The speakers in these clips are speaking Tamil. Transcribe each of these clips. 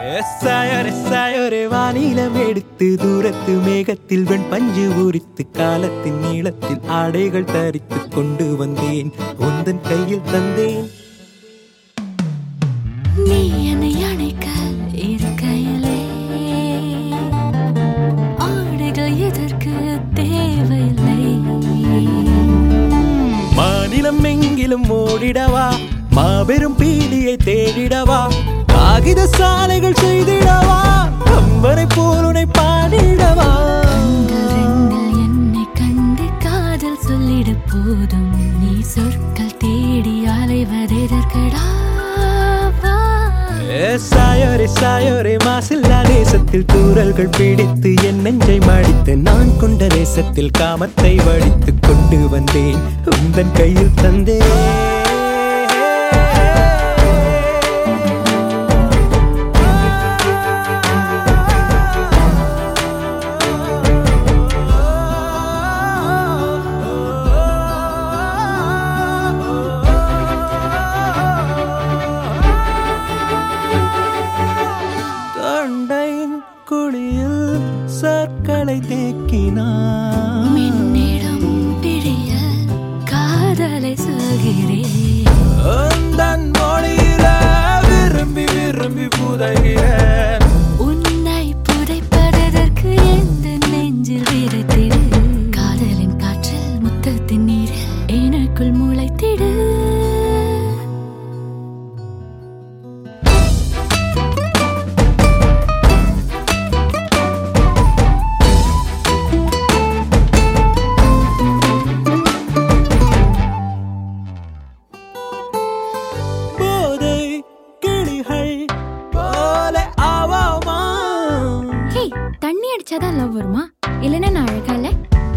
சாயரே சாயரே வானிலம் எடுத்து தூரத்து மேகத்தில் வெண் பஞ்சு உரித்து காலத்தின் நீளத்தில் ஆடைகள் தரித்து கொண்டு வந்தேன் உந்தன் கையில் தந்தேன் நீ என்னை அணைக்க இருக்கையிலே ஆடைகள் எதற்கு தேவையில்லை மாநிலம் எங்கிலும் ஓடிடவா மாபெரும் பீடியை தேடிடவா காகித சாலைகள் செய்திடவா கம்பரை போலுனை பாடிடவா கண்கள் ரெண்டில் என்னை கண்டு காதல் சொல்லிட போதும் நீ சொற்கள் தேடி அலைவதெதற்கடா வா. ஏ சாயோரே சாயோரே மாசில்லா நேசத்தில் தூரல்கள் பிடித்து என் நெஞ்சை மடித்து நான் கொண்ட நேசத்தில் காமத்தை வடித்து கொண்டு வந்தேன் உந்தன் கையில் தந்தேன் தொண்டையின் குழியில் சர்க்கரை தேக்கினான் மின்னிடம் பிடிய காதலை சொல்கிறேன் உந்தன் மொழியில விரும்பி விரும்பி புதைகிறேன் உன்னை புதைப்பதற்கு எந்த நெஞ்சில் விதைத்திடு காதலின் காற்றில் முத்தத்தின் நீரில் எனக்குள் முளைத்திடு போதை கிளிகள் போல ஆவாமா ஹே தண்ணி அடிச்சாதான் லவ் வருமா இல்லைன்னா நான் அழகா இல்ல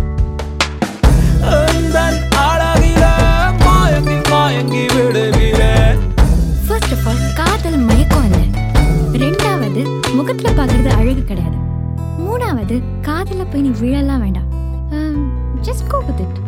உந்தன் அழகில மயங்கி மயங்கி விடுகிறேன் ஃபர்ஸ்ட் ஆஃப் ஆல் காதல் மயக்கம் இல்ல ரெண்டாவது முகத்துல பாக்குறது அழகு கிடையாது மூணாவது காதல போய் நீ விழலாம் வேண்டாம் ஜஸ்ட் கோ வித் இட்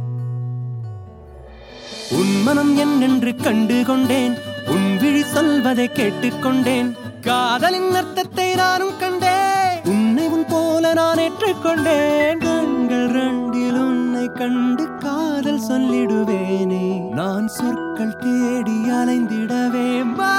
உன் மனம் என்னென்று கண்டு கொண்டேன் உன் விழி சொல்வதை கேட்டுக்கொண்டேன் காதலின் அர்த்தத்தை நானும் கண்டேன் உன்னை உன் போல நான் ஏற்றுக்கொண்டேன் கண்கள் ரெண்டில் உன்னை கண்டு காதல் சொல்லிடுவேனே நான் சொற்கள் தேடி அலைந்திடவே